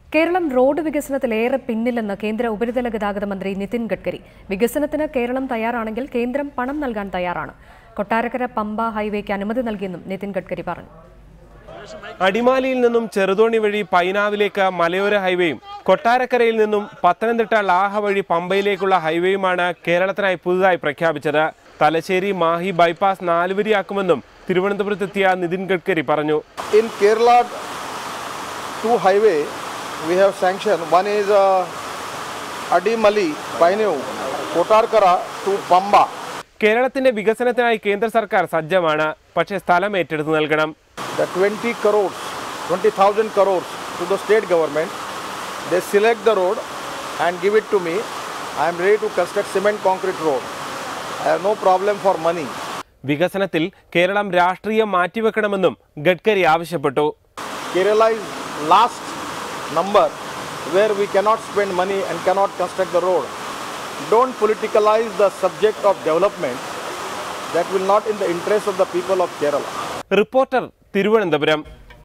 Keralam road വികസനത്തിലേറെ പിന്നിലെന്ന് കേന്ദ്ര ഉപരിതല ഗതാഗത മന്ത്രി നിതിൻ ഗഡ്കരി വികസനത്തിന് കേരളം തയ്യാറാണെങ്കിൽ കേന്ദ്രം പണം നൽകാൻ തയ്യാറാണ് കൊട്ടാരക്കര പമ്പ ഹൈവേക്ക് അനുമതി നൽകിയെന്നും നിതിൻ ഗഡ്കരി പറഞ്ഞു അടിമാലിയിൽ നിന്നും ചെറുതോണി വഴി പൈനാവിലേക്ക് മലയോര ഹൈവേയും കൊട്ടാരക്കരയിൽ നിന്നും പത്തനംതിട്ട ലാഹ വഴി പമ്പയിലേക്കുള്ള ഹൈവേയുമാണ് കേരളത്തിനായി പുതുതായി പ്രഖ്യാപിച്ചത് തലശ്ശേരി മാഹി ബൈപ്പാസ് നാലുവരിയാക്കുമെന്നും തിരുവനന്തപുരത്തെത്തിയ നിതിൻ ഗഡ്കരി പറഞ്ഞു In Kerala, two highway we have sanctioned. One is uh, Adimali, Painu, Kotarkara to Pamba. കേരളത്തിന്റെ വികസനത്തിനായി കേന്ദ്ര സർക്കാർ സജ്ജമാണ് പക്ഷേ സ്ഥലം ഏറ്റെടുത്ത് നൽകണം The 20 crores, 20,000 crores to the state government. They select the road and give it to me. I am ready to construct cement concrete road. I have no problem for money. വികസനത്തിൽ കേരളം രാഷ്ട്രീയം മാറ്റിവെക്കണമെന്നും ഗഡ്കരി ആവശ്യപ്പെട്ടു Kerala is last number where we cannot spend money and cannot construct the road. Don't politicalize the subject of development that will not in the interest of the people of Kerala. Reporter Thiruvananthapuram